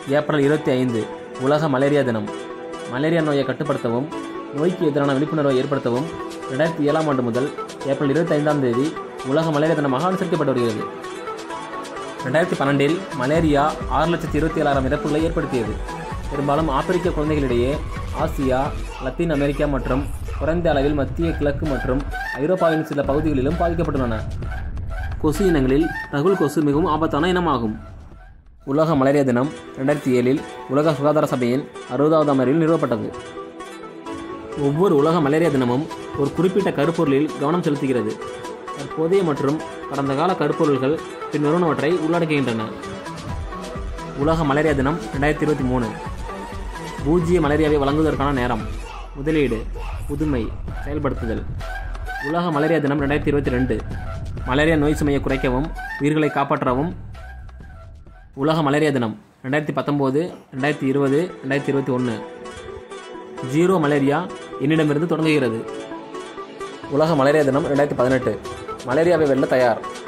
April இருபத்தி ஐந்து உலக மலேரியா தினம் மலேரியா நோயை கட்டுப்படுத்தவும் நோய்க்கு எதிரான விழிப்புணர்வை ஏற்படுத்தவும் ரெண்டாயிரத்தி ஏழாம் ஆண்டு முதல் ஏப்ரல் இருபத்தி ஐந்தாம் தேதி உலக மலேரியா தினமாக அனுசரிக்கப்பட்டு வருகிறது ரெண்டாயிரத்தி பன்னெண்டில் மலேரியா ஆறு லட்சத்தி இருபத்தி ஏழாயிரம் இறப்புகளை ஏற்படுத்தியது பெரும்பாலும் ஆப்பிரிக்க குழந்தைகளிடையே ஆசியா லத்தீன் அமெரிக்கா மற்றும் குறைந்த அளவில் மத்திய கிழக்கு மற்றும் ஐரோப்பாவின் சில பகுதிகளிலும் பாதிக்கப்பட்டுள்ளன கொசு இனங்களில் ரகுல் கொசு மிகவும் ஆபத்தான இனமாகும் உலக மலேரியா தினம் ரெண்டாயிரத்தி ஏழில் உலக சுகாதார சபையின் அறுபதாவது அமர்வில் நிறுவப்பட்டது ஒவ்வொரு உலக மலேரியா தினமும் ஒரு குறிப்பிட்ட கருப்பொருளில் கவனம் செலுத்துகிறது தற்போதைய மற்றும் கடந்த கால கருப்பொருள்கள் பின்வருவனவற்றை உள்ளடக்குகின்றன உலக மலேரியா தினம் ரெண்டாயிரத்தி இருபத்தி மூணு பூஜ்ஜிய மலேரியாவை வழங்குவதற்கான நேரம் முதலீடு புதுமை செயல்படுத்துதல் உலக மலேரியா தினம் ரெண்டாயிரத்தி இருபத்தி ரெண்டு மலேரியா நோய் சுமையை குறைக்கவும் உயிர்களை காப்பாற்றவும் உலக மலேரியா தினம் ரெண்டாயிரத்தி பத்தொம்போது ரெண்டாயிரத்தி இருபது ரெண்டாயிரத்தி இருபத்தி ஒன்று ஜீரோ மலேரியா என்னிடமிருந்து தொடங்குகிறது உலக மலேரியா தினம் ரெண்டாயிரத்தி பதினெட்டு மலேரியாவை வெல்ல தயார்